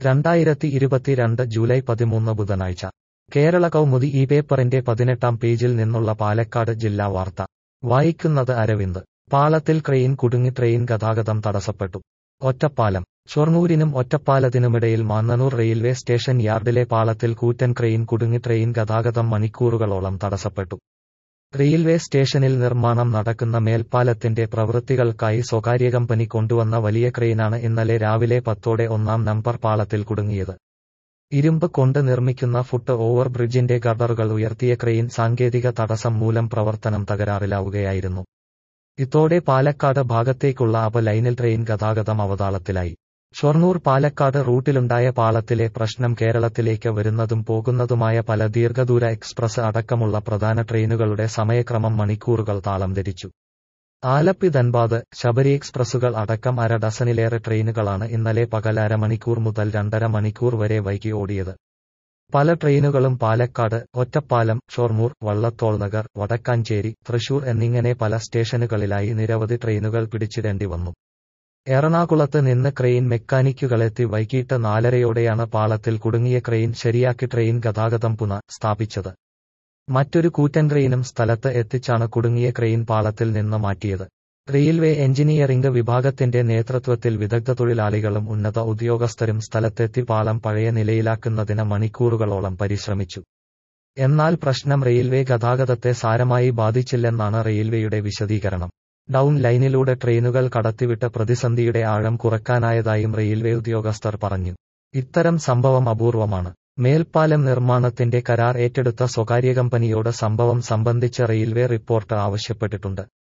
രണ്ടായിരത്തി ഇരുപത്തിരണ്ട് ജൂലൈ പതിമൂന്ന് ബുധനാഴ്ച കേരള കൗമുദി ഈ പേപ്പറിന്റെ പതിനെട്ടാം പേജിൽ നിന്നുള്ള പാലക്കാട് ജില്ലാ വാർത്ത വായിക്കുന്നത് അരവിന്ദ് പാളത്തിൽ ക്രെയിൻ കുടുങ്ങി ട്രെയിൻ ഗതാഗതം തടസ്സപ്പെട്ടു ഒറ്റപ്പാലം ഷൊർണൂരിനും ഒറ്റപ്പാലത്തിനുമിടയിൽ മാന്നനൂർ റെയിൽവേ സ്റ്റേഷൻ യാർഡിലെ പാളത്തിൽ കൂറ്റൻ ക്രെയിൻ കുടുങ്ങി ട്രെയിൻ ഗതാഗതം മണിക്കൂറുകളോളം തടസ്സപ്പെട്ടു റെയിൽവേ സ്റ്റേഷനിൽ നിർമ്മാണം നടക്കുന്ന മേൽപ്പാലത്തിന്റെ പ്രവൃത്തികൾക്കായി സ്വകാര്യ കമ്പനി കൊണ്ടുവന്ന വലിയ ക്രെയിനാണ് ഇന്നലെ രാവിലെ പത്തോടെ ഒന്നാം നമ്പർ പാളത്തിൽ കുടുങ്ങിയത് ഇരുമ്പ് കൊണ്ട് നിർമ്മിക്കുന്ന ഫുട്ട് ഓവർ ബ്രിഡ്ജിന്റെ ഗർഡറുകൾ ഉയർത്തിയ ക്രെയിൻ സാങ്കേതിക തടസ്സം മൂലം പ്രവർത്തനം തകരാറിലാവുകയായിരുന്നു ഇതോടെ പാലക്കാട് ഭാഗത്തേക്കുള്ള അപ ലൈനിൽ ട്രെയിൻ ഗതാഗതം അവതാളത്തിലായി ഷൊർണൂർ പാലക്കാട് റൂട്ടിലുണ്ടായ പാളത്തിലെ പ്രശ്നം കേരളത്തിലേക്ക് വരുന്നതും പോകുന്നതുമായ പല ദീർഘദൂര എക്സ്പ്രസ് അടക്കമുള്ള പ്രധാന ട്രെയിനുകളുടെ സമയക്രമം മണിക്കൂറുകൾ താളം ധരിച്ചു ആലപ്പി ധൻബാദ് ശബരി എക്സ്പ്രസുകൾ അടക്കം അര ഡസനിലേറെ ട്രെയിനുകളാണ് ഇന്നലെ പകൽ അരമണിക്കൂർ മുതൽ രണ്ടര മണിക്കൂർ വരെ വൈകി ഓടിയത് പല ട്രെയിനുകളും പാലക്കാട് ഒറ്റപ്പാലം ഷൊർണൂർ വള്ളത്തോൾ നഗർ വടക്കാഞ്ചേരി തൃശൂർ എന്നിങ്ങനെ പല സ്റ്റേഷനുകളിലായി നിരവധി ട്രെയിനുകൾ പിടിച്ചിടേണ്ടി വന്നു എറണാകുളത്ത് നിന്ന് ക്രെയിൻ മെക്കാനിക്കുകളെത്തി വൈകിട്ട് നാലരയോടെയാണ് പാളത്തിൽ കുടുങ്ങിയ ക്രെയിൻ ശരിയാക്കി ട്രെയിൻ ഗതാഗതം പുനഃ സ്ഥാപിച്ചത് മറ്റൊരു കൂറ്റൻ ക്രെയിനും സ്ഥലത്ത് എത്തിച്ചാണ് കുടുങ്ങിയ ക്രെയിൻ പാളത്തിൽ നിന്ന് മാറ്റിയത് റെയിൽവേ എഞ്ചിനീയറിംഗ് വിഭാഗത്തിന്റെ നേതൃത്വത്തിൽ വിദഗ്ധ തൊഴിലാളികളും ഉന്നത ഉദ്യോഗസ്ഥരും സ്ഥലത്തെത്തി പാളം പഴയ നിലയിലാക്കുന്നതിന് മണിക്കൂറുകളോളം പരിശ്രമിച്ചു എന്നാൽ പ്രശ്നം റെയിൽവേ ഗതാഗതത്തെ സാരമായി ബാധിച്ചില്ലെന്നാണ് റെയിൽവേയുടെ വിശദീകരണം ഡൌൺ ലൈനിലൂടെ ട്രെയിനുകൾ കടത്തിവിട്ട പ്രതിസന്ധിയുടെ ആഴം കുറക്കാനായതായും റെയിൽവേ ഉദ്യോഗസ്ഥർ പറഞ്ഞു ഇത്തരം സംഭവം അപൂർവമാണ് മേൽപ്പാലം നിർമ്മാണത്തിന്റെ കരാർ ഏറ്റെടുത്ത സ്വകാര്യ കമ്പനിയോട് സംഭവം സംബന്ധിച്ച് റെയിൽവേ റിപ്പോർട്ട് ആവശ്യപ്പെട്ടിട്ടുണ്ട്